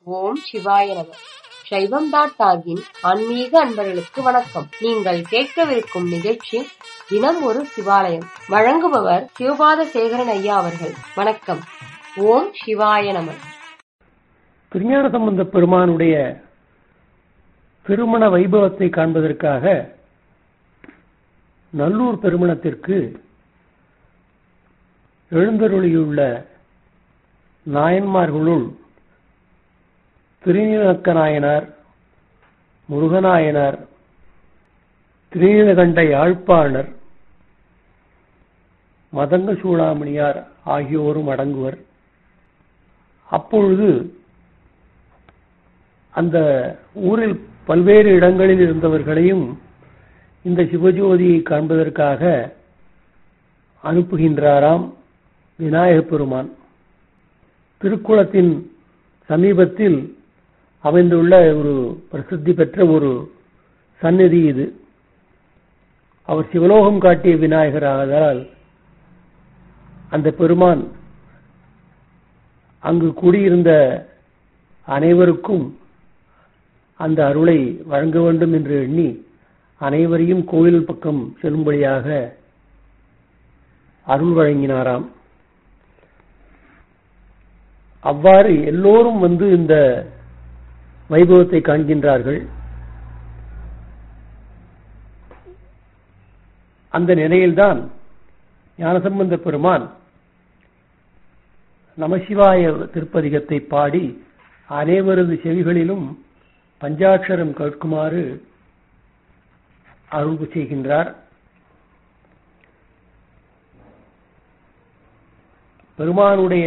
ஓம் சிவாய நம சைவம் டாட் டாகின் ஆன்மீக அன்பர்களுக்கு வணக்கம் நீங்கள் கேட்கவிருக்கும் நிகழ்ச்சி தினம் ஒரு சிவாலயம் வழங்குபவர் சிவபாத சேகரன் ஐயா அவர்கள் வணக்கம் ஓம் சிவாய நம திருஞான சம்பந்த பெருமானுடைய திருமண வைபவத்தை காண்பதற்காக நல்லூர் திருமணத்திற்கு எழுந்தருளியுள்ள நாயன்மார்களுள் திருநீலக்க நாயனார் முருகநாயனார் திருநீலகண்ட யாழ்ப்பாணர் மதங்க சூடாமணியார் ஆகியோரும் அடங்குவர் அப்பொழுது அந்த ஊரில் பல்வேறு இடங்களில் இருந்தவர்களையும் இந்த சிவஜோதியை காண்பதற்காக அனுப்புகின்றாராம் விநாயகப் பெருமான் திருக்குளத்தின் சமீபத்தில் அமைந்துள்ள ஒரு பிரசித்தி பெற்ற ஒரு சந்நிதி இது அவர் சிவலோகம் காட்டிய விநாயகர் ஆதலால் அந்த பெருமான் அங்கு கூடியிருந்த அனைவருக்கும் அந்த அருளை வழங்க வேண்டும் என்று எண்ணி அனைவரையும் கோயில் பக்கம் செல்லும்படியாக அருள் வழங்கினாராம் அவ்வாறு எல்லோரும் வந்து இந்த வைபவத்தை காண்கின்றார்கள் அந்த நிலையில்தான் ஞானசம்பந்த பெருமான் நமசிவாய திருப்பதிகத்தை பாடி அனைவரது செவிகளிலும் பஞ்சாட்சரம் கேட்குமாறு அருள் செய்கின்றார் பெருமானுடைய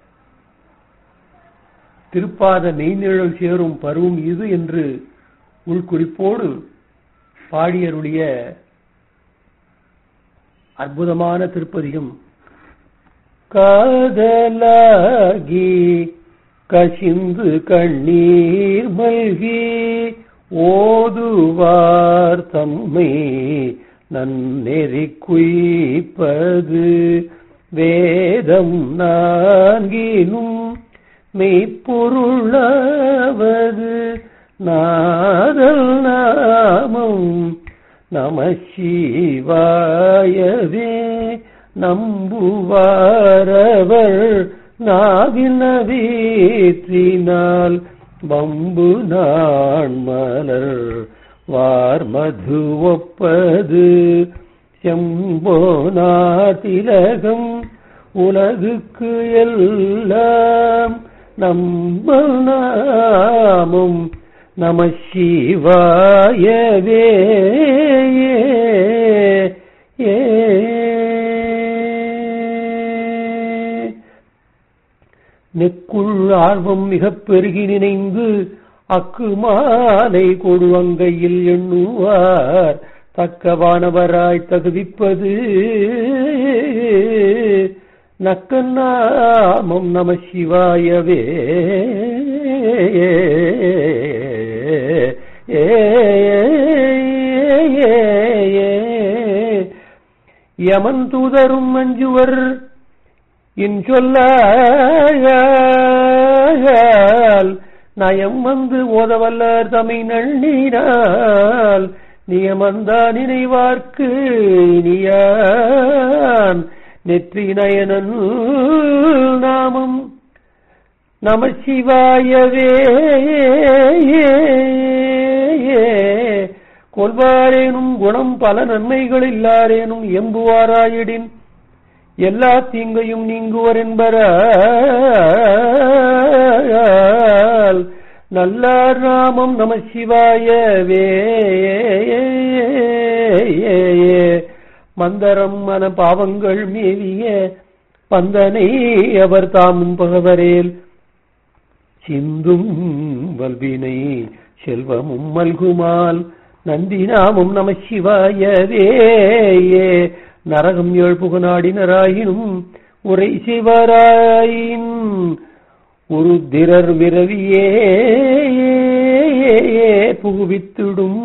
திருப்பாத மெய்நிழல் சேரும் பருவம் இது என்று உள்குறிப்போடு பாடியருடைய அற்புதமான திருப்பதிகம் காதலாகி கசிந்து கண்ணீர் மல்கி ஓதுவார் தம்மை நன்னெறி குய்ப்பது வேதம் நான்கினும் மெய்ப்பொருளாவது நாதல் நாமம் நம சிவாயவே நம்புவாரவர் நாவின வீற்றினால் வம்பு நான் மலர் வார்மது ஒப்பது செம்போனார் திலகம் உலகுக்கு எல்லாம் நம்பல் நாமும் நம சிவாயவே ஏ நெக்குள் ஆர்வம் மிகப் பெருகி நினைந்து அக்கு மாலை கொடுவங்கையில் எண்ணுவார் தக்கவானவராய் தகுதிப்பது நக்கநாமம் நம சிவாயவே யமன் தூதரும் மஞ்சுவர் இன்சொல்லால் நயம் வந்து ஓதவல்லார் தமை நள்ளினால் நியமந்தா நினைவார்க்கு இனியான் நெற்றி நயனன் நாமம் நம சிவாயவே கொள்வாரேனும் குணம் பல நன்மைகள் இல்லாரேனும் எம்புவாராயிடின் எல்லா தீங்கையும் நீங்குவர் என்பரால் நல்லார் நாமம் நம சிவாயவே மந்தரம் மன பாவங்கள் மேவிய பந்தனை அவர் தாமும் பகவரேல் சிந்தும் வல்வினை செல்வமும் மல்குமால் நந்தி நாமம் நம சிவாயவே நரகம் எழுப்புக நாடினராயினும் உரை சிவராயின் ஒரு திரர் விரவியே புகுவித்திடும்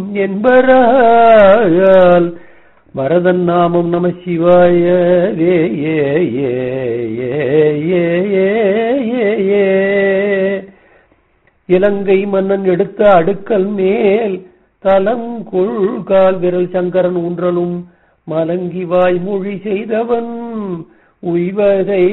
என்பரால் வரதன் நாமம் நம சிவாய ஏ ஏ ஏ ஏ ஏ ஏ ஏ இலங்கை மன்னன் எடுத்த அடுக்கல் மேல் தலம் கொள்கால் விரல் சங்கரன் ஊன்றலும் மலங்கி வாய் மொழி செய்தவன் உய்வகை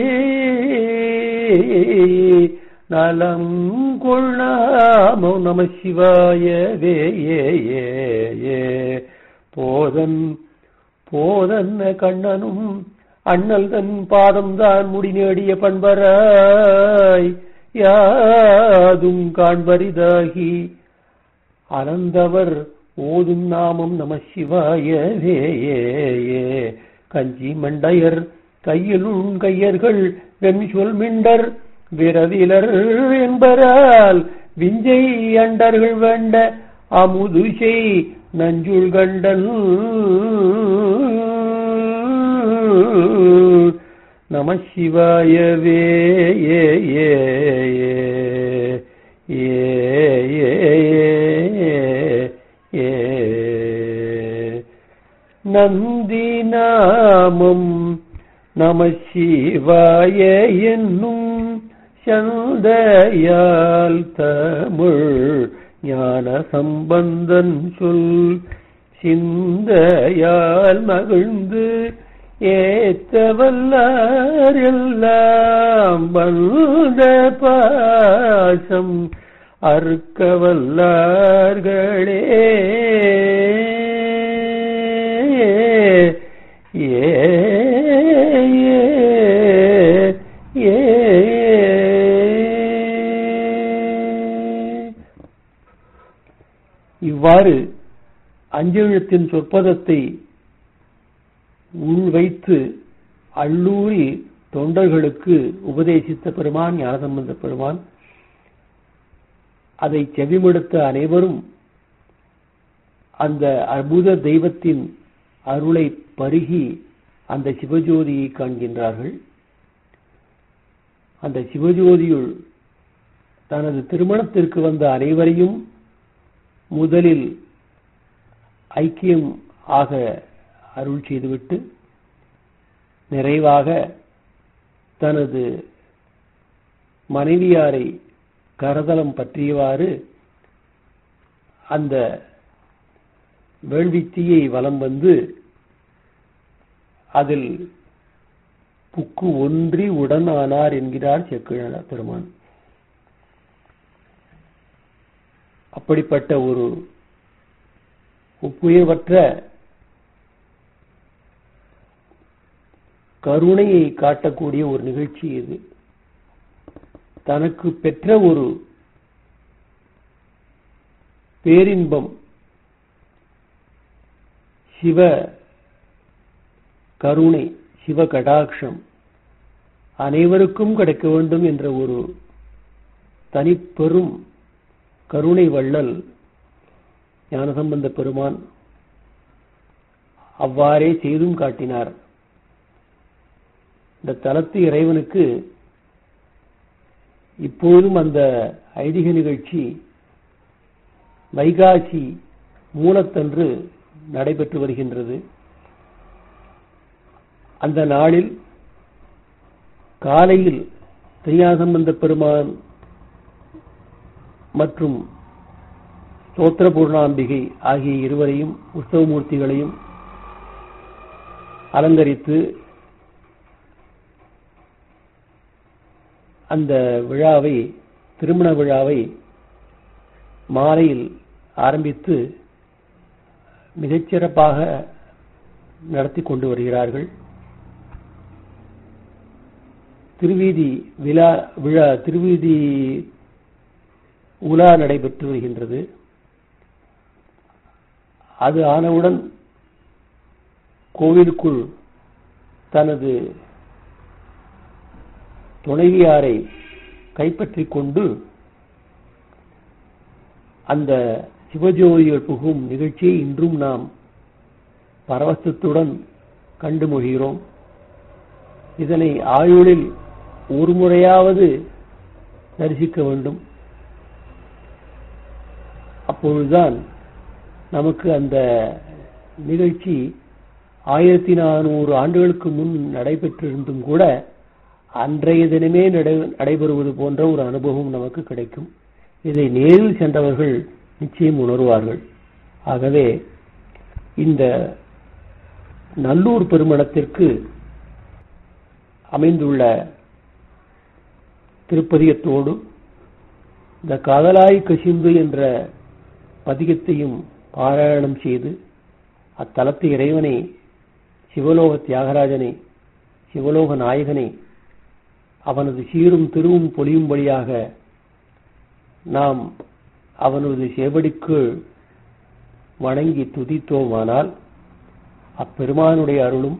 நலம் கொள்ளாமோ நம சிவாயவே ஏ ஏ ஏ போதன் போதன்ன கண்ணனும் அண்ணல் தன் பாதம் தான் முடி நேடிய பண்பராய் யாதும் காண்பரிதாகி அனந்தவர் ஓதும் நாமம் நம சிவாயவே ஏ ஏ கஞ்சி மண்டையர் கையிலுள் கையர்கள் வெண் சொல் மிண்டர் விரவிலர் என்பரால் விஞ்சை அண்டர்கள் வேண்ட அமுது செய் நஞ்சுள் கண்டன் நம சிவாயவே ஏ ஏ ஏ ஏ ஏ நந்தி நாமம் நம சிவாய என்னும் சந்தையால் தமிழ் ஞான சம்பந்தன் சொல் சிந்தையால் மகிழ்ந்து ஏத்தவல்லார் எல்லாம் வந்த பாசம் அறுக்க வல்லார்களே ஏ ஏ இவ்வாறு அஞ்செழுத்தின் சொற்பதத்தை உள் வைத்து அள்ளூரி தொண்டர்களுக்கு உபதேசித்த பெருமான் ஞானசம்பந்த பெருமான் அதை செவிமடுத்த அனைவரும் அந்த அற்புத தெய்வத்தின் அருளை பருகி அந்த சிவஜோதியை காண்கின்றார்கள் அந்த சிவஜோதியுள் தனது திருமணத்திற்கு வந்த அனைவரையும் முதலில் ஐக்கியம் ஆக அருள் செய்துவிட்டு நிறைவாக தனது மனைவியாரை கரதலம் பற்றியவாறு அந்த வேள்வித்தீயை வலம் வந்து அதில் புக்கு ஒன்றி உடன் ஆனார் என்கிறார் செக்கிழ பெருமான் அப்படிப்பட்ட ஒரு ஒப்புயர்வற்ற கருணையை காட்டக்கூடிய ஒரு நிகழ்ச்சி இது தனக்கு பெற்ற ஒரு பேரின்பம் சிவ கருணை சிவ கடாட்சம் அனைவருக்கும் கிடைக்க வேண்டும் என்ற ஒரு தனிப்பெரும் கருணை வள்ளல் ஞானசம்பந்த பெருமான் அவ்வாறே செய்தும் காட்டினார் இந்த தலத்து இறைவனுக்கு இப்போதும் அந்த ஐதீக நிகழ்ச்சி வைகாசி மூலத்தன்று நடைபெற்று வருகின்றது அந்த நாளில் காலையில் திருஞாசம்பந்த பெருமான் மற்றும் ஸ்தோத்திர பூர்ணாம்பிகை ஆகிய இருவரையும் உற்சவமூர்த்திகளையும் அலங்கரித்து அந்த விழாவை திருமண விழாவை மாலையில் ஆரம்பித்து மிகச்சிறப்பாக நடத்தி கொண்டு வருகிறார்கள் திருவீதி விழா விழா திருவீதி உலா நடைபெற்று வருகின்றது அது ஆனவுடன் கோவிலுக்குள் தனது துணைவியாரை கைப்பற்றிக் கொண்டு அந்த சிவஜோதிகள் புகும் நிகழ்ச்சியை இன்றும் நாம் பரவசத்துடன் கண்டு மொழிகிறோம் இதனை ஆயுளில் ஒரு முறையாவது தரிசிக்க வேண்டும் அப்பொழுதுதான் நமக்கு அந்த நிகழ்ச்சி ஆயிரத்தி நானூறு ஆண்டுகளுக்கு முன் நடைபெற்றிருந்தும் கூட அன்றைய தினமே நடை- நடைபெறுவது போன்ற ஒரு அனுபவம் நமக்கு கிடைக்கும் இதை நேரில் சென்றவர்கள் நிச்சயம் உணர்வார்கள் ஆகவே இந்த நல்லூர் பெருமணத்திற்கு அமைந்துள்ள திருப்பதிகத்தோடு இந்த காதலாய் கசிந்து என்ற பதிகத்தையும் பாராயணம் செய்து அத்தலத்து இறைவனை சிவலோக தியாகராஜனை சிவலோக நாயகனை அவனது சீரும் திருவும் பொலியும்படியாக நாம் அவனது சேவடிக்கு வணங்கி துதித்தோமானால் அப்பெருமானுடைய அருளும்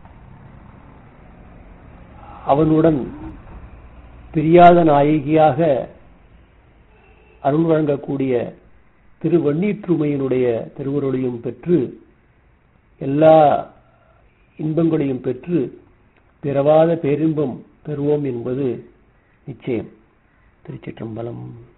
அவனுடன் பிரியாத நாயகியாக அருள் வழங்கக்கூடிய திருவண்ணீற்றுமையினுடைய திருவருளையும் பெற்று எல்லா இன்பங்களையும் பெற்று பிறவாத பேரின்பம் பெறுவோம் என்பது நிச்சயம் திருச்சிற்றம்பலம்